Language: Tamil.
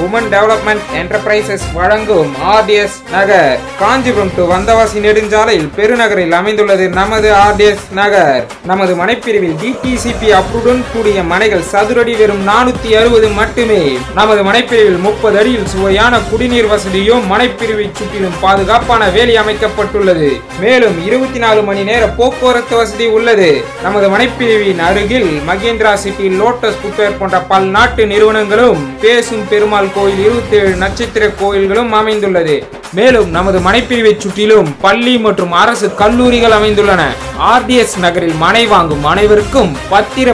உமன் டெவலப்மெண்ட் என்டர்பிரைசஸ் வழங்கும் ஆர்டிஎஸ் நகர் காஞ்சிபுரம் டு வந்தவாசி நெடுஞ்சாலையில் பெருநகரில் அமைந்துள்ளது நமது ஆர்டிஎஸ் நகர் நமது மனைப்பிரிவில் டிடிசிபி அப்ரூவுடன் கூடிய மனைகள் சதுரடி வெறும் நானூத்தி அறுபது மட்டுமே நமது மனைப்பிரிவில் முப்பது அடியில் சுவையான குடிநீர் வசதியும் மனைப்பிரிவை சுற்றிலும் பாதுகாப்பான வேலி அமைக்கப்பட்டுள்ளது மேலும் இருபத்தி நாலு மணி நேர போக்குவரத்து வசதி உள்ளது நமது மனைப்பிரிவின் அருகில் மகேந்திரா சிட்டி லோட்டஸ் புட்வேர் போன்ற பல்நாட்டு நிறுவனங்களும் பேசும் பெருமாள் கோயில் இருபத்தி ஏழு நட்சத்திர கோயில்களும் அமைந்துள்ளது மேலும் நமது மனைப்பிரிவை சுற்றிலும் பள்ளி மற்றும் அரசு கல்லூரிகள் அமைந்துள்ளன ஆர்டிஎஸ் நகரில் மனை வாங்கும் அனைவருக்கும் பத்திர